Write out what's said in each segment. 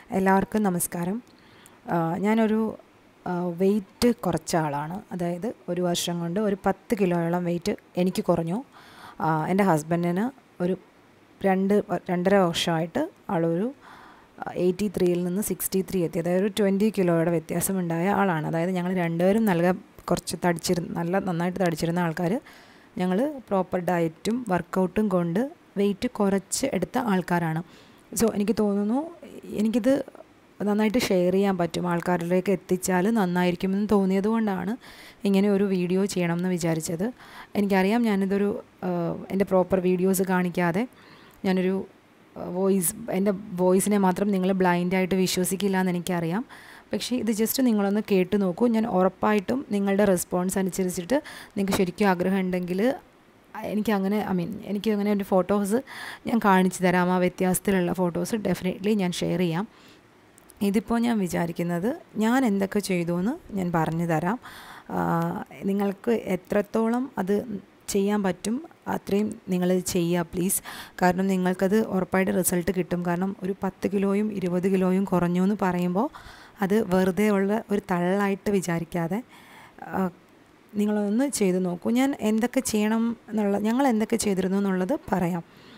എല്ലാവർക്കും നമസ്കാരം ആ, ഞാനൊരു വെയിറ്റ് കുറച്ച ആളാണ് അതായത് ഒരു വർഷം കൊണ്ട് ഒരു പത്ത് കിലോയോളം വെയിറ്റ് എനിക്ക് കുറഞ്ഞു ആ, എൻ്റെ ഹസ്ബൻഡിന് ഒരു രണ്ട് വ- രണ്ടര വർഷമായിട്ട് ആളൊരു എയ്റ്റി ത്രീയിൽ നിന്ന് സിക്സ്റ്റി ത്രീ എത്തി അതായത് ഒരു ട്വൻറ്റി കിലോയുടെ വ്യത്യാസമുണ്ടായ ആളാണ് അതായത് ഞങ്ങൾ രണ്ടുപേരും നല്ല കുറച്ച് തടിച്ചിരുന്ന നല്ല നന്നായിട്ട് തടിച്ചിരുന്ന ആൾക്കാർ ഞങ്ങൾ പ്രോപ്പർ ഡയറ്റും വർക്കൗട്ടും കൊണ്ട് വെയിറ്റ് കുറച്ച് എടുത്ത ആൾക്കാരാണ് സോ എനിക്ക് തോന്നുന്നു എനിക്കിത് നന്നായിട്ട് ഷെയർ ചെയ്യാൻ പറ്റും ആൾക്കാരിലേക്ക് എത്തിച്ചാൽ നന്നായിരിക്കുമെന്ന് തോന്നിയത് കൊണ്ടാണ് ഇങ്ങനെ ഒരു വീഡിയോ ചെയ്യണമെന്ന് വിചാരിച്ചത് എനിക്കറിയാം ഞാനിതൊരു ആഹ്, എൻ്റെ പ്രോപ്പർ വീഡിയോസ് കാണിക്കാതെ ഞാനൊരു വോയിസ് എൻ്റെ വോയിസിനെ മാത്രം നിങ്ങൾ ബ്ലൈൻഡായിട്ട് വിശ്വസിക്കില്ല എന്ന് എനിക്കറിയാം പക്ഷേ ഇത് ജസ്റ്റ് നിങ്ങളൊന്ന് കേട്ട് നോക്കൂ ഞാൻ ഉറപ്പായിട്ടും നിങ്ങളുടെ റെസ്പോൺസ് അനുസരിച്ചിട്ട് നിങ്ങൾക്ക് ശരിക്കും ആഗ്രഹം ഉണ്ടെങ്കിൽ എനിക്ക് അങ്ങനെ ഐ മീൻ എനിക്ക് അങ്ങനെ ഒരു ഫോട്ടോസ് ഞാൻ കാണിച്ചു തരാം ആ വ്യത്യാസത്തിലുള്ള ഫോട്ടോസ് ഡെഫിനറ്റ്ലി ഞാൻ ഷെയർ ചെയ്യാം ഇതിപ്പോൾ ഞാൻ വിചാരിക്കുന്നത് ഞാൻ എന്തൊക്കെ ചെയ്തു എന്ന് ഞാൻ പറഞ്ഞു തരാം ആ, നിങ്ങൾക്ക് എത്രത്തോളം അത് ചെയ്യാൻ പറ്റും അത്രയും നിങ്ങൾ ചെയ്യുക പ്ലീസ് കാരണം നിങ്ങൾക്കത് ഉറപ്പായിട്ട് റിസൾട്ട് കിട്ടും കാരണം ഒരു പത്ത് കിലോയും ഇരുപത് കിലോയും കുറഞ്ഞു എന്ന് പറയുമ്പോൾ അത് വെറുതെ ഉള്ള ഒരു തള്ളായിട്ട് വിചാരിക്കാതെ ആ, നിങ്ങളൊന്ന് ചെയ്ത് നോക്കൂ ഞാൻ എന്തൊക്കെ ചെയ്യണം എന്നുള്ള ഞങ്ങൾ എന്തൊക്കെ ചെയ്തിരുന്നു എന്നുള്ളത് പറയാം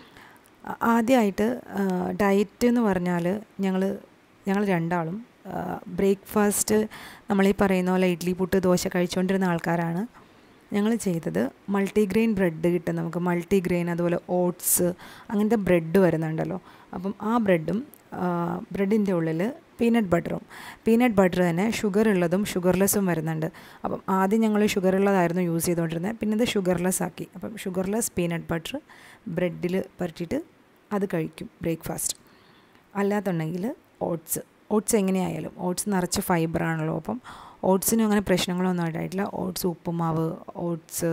ആ- ആദ്യമായിട്ട് ഡയറ്റ് എന്ന് പറഞ്ഞാൽ ഞങ്ങൾ ഞങ്ങൾ രണ്ടാളും ബ്രേക്ക്ഫാസ്റ്റ് നമ്മളീ പറയുന്ന പോലെ ഇഡ്ഡലി പുട്ട് ദോശ കഴിച്ചുകൊണ്ടിരുന്ന ആൾക്കാരാണ് ഞങ്ങൾ ചെയ്തത് മൾട്ടിഗ്രെയിൻ ബ്രെഡ് കിട്ടും നമുക്ക് മൾട്ടിഗ്രെയിൻ അതുപോലെ ഓട്സ് അങ്ങനത്തെ ബ്രെഡ് വരുന്നുണ്ടല്ലോ അപ്പം ആ ബ്രെഡും ബ്രെഡിൻ്റെ ഉള്ളിൽ പീനട്ട് ബട്ടറും പീനട്ട് ബട്ടർ തന്നെ ഷുഗർ ഉള്ളതും ഷുഗർലെസ്സും വരുന്നുണ്ട് അപ്പം ആദ്യം ഞങ്ങൾ ഷുഗർ ഉള്ളതായിരുന്നു യൂസ് ചെയ്തുകൊണ്ടിരുന്നത് പിന്നെ ഇത് ഷുഗർലെസ് ആക്കി അപ്പം ഷുഗർലെസ് പീനട്ട് ബട്ടർ ബ്രെഡിൽ പരട്ടിയിട്ട് അത് കഴിക്കും ബ്രേക്ക്ഫാസ്റ്റ് അല്ലാത്തുണ്ടെങ്കിൽ ഓട്സ് ഓട്സ് എങ്ങനെയായാലും ഓട്സ് നിറച്ച് ഫൈബറാണല്ലോ അപ്പം ഓട്സിനും അങ്ങനെ പ്രശ്നങ്ങളൊന്നും ഉണ്ടായിട്ടില്ല ഓട്സ് ഉപ്പുമാവ് ഓട്സ്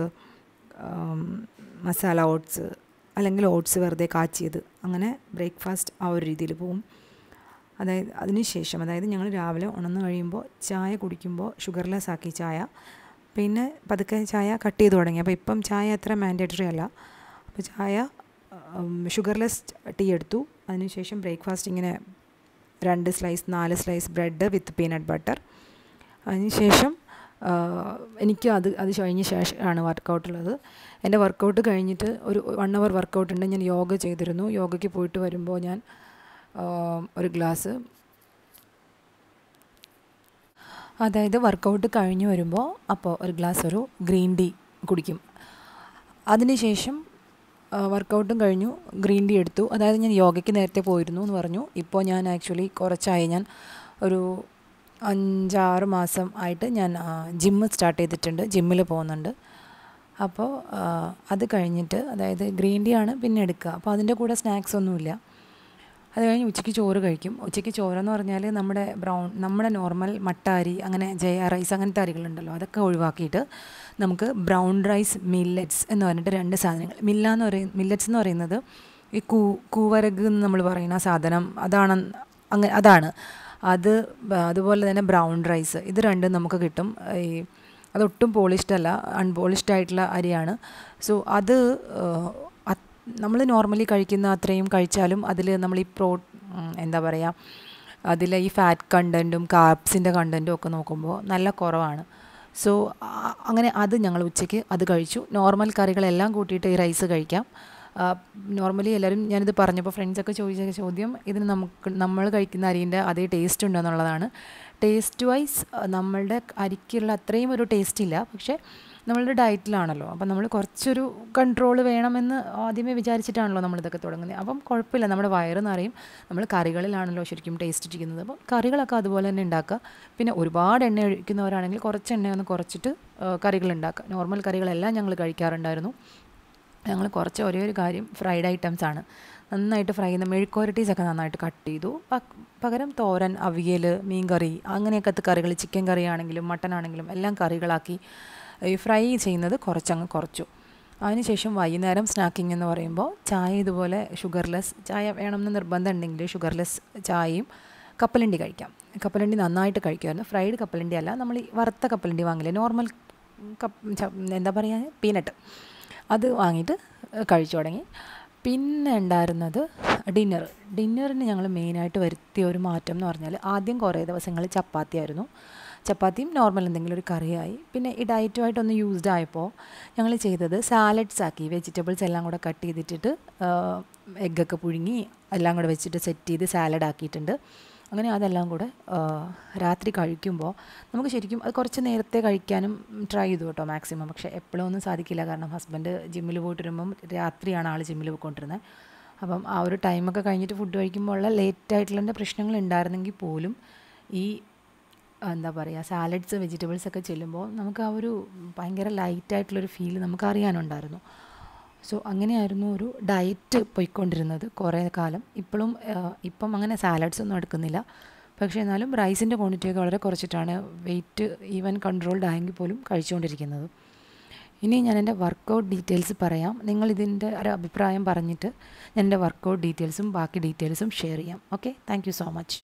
മസാല ഓട്സ് അല്ലെങ്കിൽ ഓട്സ് വെറുതെ കാച്ചിയത് അങ്ങനെ ബ്രേക്ക്ഫാസ്റ്റ് ആ ഒരു രീതിയിൽ പോകും അതായത് അതിന് ശേഷം അതായത് ഞങ്ങൾ രാവിലെ ഉണർന്നു കഴിയുമ്പോൾ ചായ കുടിക്കുമ്പോൾ ഷുഗർലെസ് ആക്കി ചായ പിന്നെ പതുക്കെ ചായ കട്ട് ചെയ്ത് തുടങ്ങി അപ്പോൾ ഇപ്പം ചായ അത്ര മാൻഡേറ്ററി അല്ല അപ്പോൾ ചായ ഷുഗർലെസ് ടീ എടുത്തു അതിനുശേഷം ബ്രേക്ക്ഫാസ്റ്റ് ഇങ്ങനെ രണ്ട് സ്ലൈസ് നാല് slice bread with peanut butter അതിനുശേഷം എനിക്ക് അത് അത് കഴിഞ്ഞ ശേഷമാണ് വർക്കൗട്ടുള്ളത് എൻ്റെ വർക്കൗട്ട് കഴിഞ്ഞിട്ട് ഒരു വൺ അവർ വർക്കൗട്ട് ഉണ്ട് ഞാൻ യോഗ ചെയ്തിരുന്നു യോഗയ്ക്ക് പോയിട്ട് വരുമ്പോൾ ഞാൻ ആ, ഒരു ഗ്ലാസ് അതായത് വർക്കൗട്ട് കഴിഞ്ഞ് വരുമ്പോൾ അപ്പോൾ ഒരു ഗ്ലാസ് ഒരു ഗ്രീൻ ടീ കുടിക്കും അതിനുശേഷം വർക്കൗട്ടും കഴിഞ്ഞു ഗ്രീൻ ടീ എടുത്തു അതായത് ഞാൻ യോഗയ്ക്ക് നേരത്തെ പോയിരുന്നു എന്ന് പറഞ്ഞു ഇപ്പോൾ ഞാൻ ആക്ച്വലി കുറച്ചായി ഞാൻ ഒരു അഞ്ചാറ് മാസം ആയിട്ട് ഞാൻ ജിമ്മ് സ്റ്റാർട്ട് ചെയ്തിട്ടുണ്ട് ജിമ്മിൽ പോകുന്നുണ്ട് അപ്പോൾ ആ, അത് കഴിഞ്ഞിട്ട് അതായത് ഗ്രീൻ ടീ ആണ് പിന്നെ എടുക്കുക അപ്പോൾ അതിൻ്റെ കൂടെ സ്നാക്സ് ഒന്നുമില്ല അത് കഴിഞ്ഞ് ഉച്ചയ്ക്ക് ചോറ് കഴിക്കും ഉച്ചയ്ക്ക് ചോറെന്ന് പറഞ്ഞാൽ നമ്മുടെ ബ്രൗൺ നമ്മുടെ നോർമൽ മട്ട അരി അങ്ങനെ ജയ റൈസ് അങ്ങനത്തെ അരികളുണ്ടല്ലോ അതൊക്കെ ഒഴിവാക്കിയിട്ട് നമുക്ക് ബ്രൗൺ റൈസ് മില്ലറ്റ്സ് എന്ന് പറഞ്ഞിട്ട് രണ്ട് സാധനങ്ങൾ മില്ല എന്ന് പറയും മില്ലറ്റ്സ് എന്ന് പറയുന്നത് ഈ കൂ കൂവരക് എന്ന് നമ്മൾ പറയുന്ന സാധനം അതാണ് അങ്ങനെ അതാണ് അത് ബ- അതുപോലെ തന്നെ ബ്രൗൺ റൈസ് ഇത് രണ്ടും നമുക്ക് കിട്ടും ഈ അതൊട്ടും പോളിഷ്ഡ് അല്ല അൺപോളിഷ്ഡ് ആയിട്ടുള്ള അരിയാണ് സോ അത് നമ്മൾ നോർമലി കഴിക്കുന്ന അത്രയും കഴിച്ചാലും അതിൽ നമ്മൾ ഈ പ്രോ ഉം, എന്താ പറയുക അതിൽ ഈ ഫാറ്റ് കണ്ടൻറ്റും കാർബ്സിൻ്റെ കണ്ടൻറ്റും ഒക്കെ നോക്കുമ്പോൾ നല്ല കുറവാണ് സോ അങ്ങനെ അത് ഞങ്ങൾ ഉച്ചയ്ക്ക് അത് കഴിച്ചു നോർമൽ കറികളെല്ലാം കൂട്ടിയിട്ട് ഈ റൈസ് കഴിക്കാം നോർമലി എല്ലാവരും ഞാനിത് പറഞ്ഞപ്പോൾ ഫ്രണ്ട്സൊക്കെ ചോദിച്ച ചോദ്യം ഇതിന് നമുക്ക് നമ്മൾ കഴിക്കുന്ന അരിൻ്റെ അതേ ടേസ്റ്റ് ഉണ്ടോ എന്നുള്ളതാണ് ടേസ്റ്റ് വൈസ് നമ്മളുടെ അരിക്കുള്ള അത്രയും ഒരു ടേസ്റ്റ് ഇല്ല പക്ഷേ നമ്മളുടെ ഡയറ്റിലാണല്ലോ അപ്പം നമ്മൾ കുറച്ചൊരു കൺട്രോൾ വേണമെന്ന് ആദ്യമേ വിചാരിച്ചിട്ടാണല്ലോ നമ്മളിതൊക്കെ തുടങ്ങുന്നത് അപ്പം കുഴപ്പമില്ല നമ്മുടെ വയറ് നിറയും നമ്മൾ കറികളിലാണല്ലോ ശരിക്കും ടേസ്റ്റ് ഇരിക്കുന്നത് അപ്പം കറികളൊക്കെ അതുപോലെ തന്നെ ഉണ്ടാക്കുക പിന്നെ ഒരുപാട് എണ്ണ ഒഴിക്കുന്നവരാണെങ്കിൽ കുറച്ച് എണ്ണ ഒന്ന് കുറച്ചിട്ട് കറികൾ ഉണ്ടാക്കുക നോർമൽ കറികളെല്ലാം ഞങ്ങൾ കഴിക്കാറുണ്ടായിരുന്നു ഞങ്ങൾ കുറച്ച് ഒരേ ഒരു കാര്യം ഫ്രൈഡ് ഐറ്റംസ് ആണ് നന്നായിട്ട് ഫ്രൈ ചെയ്യുന്ന മെഴുക്കോരട്ടീസ് ഒക്കെ നന്നായിട്ട് കട്ട് ചെയ്തു പക്- പകരം തോരൻ അവിയൽ മീൻകറി അങ്ങനെയൊക്കെ കറികൾ ചിക്കൻ കറി ആണെങ്കിലും മട്ടൻ ആണെങ്കിലും എല്ലാം കറികളാക്കി ഈ ഫ്രൈ ചെയ്യുന്നത് കുറച്ചങ്ങ് കുറച്ചു അതിനുശേഷം വൈകുന്നേരം സ്നാക്കിംഗ് എന്ന് പറയുമ്പോൾ ചായ ഇതുപോലെ ഷുഗർലെസ് ചായ വേണമെന്ന് നിർബന്ധം ഉണ്ടെങ്കിൽ ഷുഗർലെസ് ചായയും കപ്പലണ്ടി കഴിക്കാം കപ്പലണ്ടി നന്നായിട്ട് കഴിക്കുമായിരുന്നു ഫ്രൈഡ് കപ്പലണ്ടി അല്ല നമ്മൾ ഈ വറുത്ത കപ്പലണ്ടി വാങ്ങില്ലേ നോർമൽ കപ്പ് ച- എന്താ പറയുക പീനട്ട് അത് വാങ്ങിയിട്ട് കഴിച്ചു തുടങ്ങി പിന്നെ ഉണ്ടായിരുന്നത് ഡിന്നർ ഡിന്നറിന് ഞങ്ങൾ മെയിനായിട്ട് വരുത്തിയ ഒരു മാറ്റം എന്ന് പറഞ്ഞാൽ ആദ്യം കുറേ ദിവസങ്ങൾ ചപ്പാത്തി ആയിരുന്നു ചപ്പാത്തിയും നോർമൽ എന്തെങ്കിലും ഒരു കറിയായി പിന്നെ ഈ ഡയറ്റുമായിട്ടൊന്ന് യൂസ്ഡ് ആയപ്പോൾ ഞങ്ങൾ ചെയ്തത് സാലഡ്സ് ആക്കി വെജിറ്റബിൾസ് എല്ലാം കൂടെ കട്ട് ചെയ്തിട്ടിട്ട് എഗ്ഗൊക്കെ പുഴുങ്ങി എല്ലാം കൂടെ വെച്ചിട്ട് സെറ്റ് ചെയ്ത് സാലഡ് ആക്കിയിട്ടുണ്ട് അങ്ങനെ അതെല്ലാം കൂടെ രാത്രി കഴിക്കുമ്പോൾ നമുക്ക് ശരിക്കും അത് കുറച്ച് നേരത്തെ കഴിക്കാനും ട്രൈ ചെയ്തു കേട്ടോ മാക്സിമം പക്ഷേ എപ്പോഴും ഒന്നും സാധിക്കില്ല കാരണം ഹസ്ബൻഡ് ജിമ്മിൽ പോയിട്ട് വരുമ്പം രാത്രിയാണ് ആൾ ജിമ്മിൽ പോയിക്കൊണ്ടിരുന്നത് അപ്പം ആ ഒരു ടൈമൊക്കെ കഴിഞ്ഞിട്ട് ഫുഡ് കഴിക്കുമ്പോൾ ഉള്ള ലേറ്റ് ആയിട്ടുള്ള പ്രശ്നങ്ങൾ ഉണ്ടായിരുന്നെങ്കിൽ പോലും ഈ എന്താ പറയുക സാലഡ്സ് വെജിറ്റബിൾസ് ഒക്കെ ചെല്ലുമ്പോൾ നമുക്ക് ആ ഒരു ഭയങ്കര ലൈറ്റായിട്ടുള്ളൊരു ഫീൽ നമുക്ക് അറിയാനുണ്ടായിരുന്നു സോ അങ്ങനെയായിരുന്നു ഒരു ഡയറ്റ് പോയിക്കൊണ്ടിരുന്നത് കുറേ കാലം ഇപ്പോഴും ഇപ്പം അങ്ങനെ സാലഡ്സ് ഒന്നും എടുക്കുന്നില്ല പക്ഷേ എന്നാലും റൈസിൻ്റെ ക്വാണ്ടിറ്റിയൊക്കെ വളരെ കുറച്ചിട്ടാണ് വെയിറ്റ് ഈവൻ കൺട്രോൾഡ് ആയെങ്കിൽ പോലും കഴിച്ചുകൊണ്ടിരിക്കുന്നത് ഇനി ഞാൻ എൻ്റെ വർക്കൗട്ട് ഡീറ്റെയിൽസ് പറയാം നിങ്ങൾ ഇതിൻ്റെ ഒരു അഭിപ്രായം പറഞ്ഞിട്ട് ഞാൻ എൻ്റെ വർക്കൗട്ട് ഡീറ്റെയിൽസും ബാക്കി ഡീറ്റെയിൽസും ഷെയർ ചെയ്യാം ഓക്കെ താങ്ക് സോ മച്ച്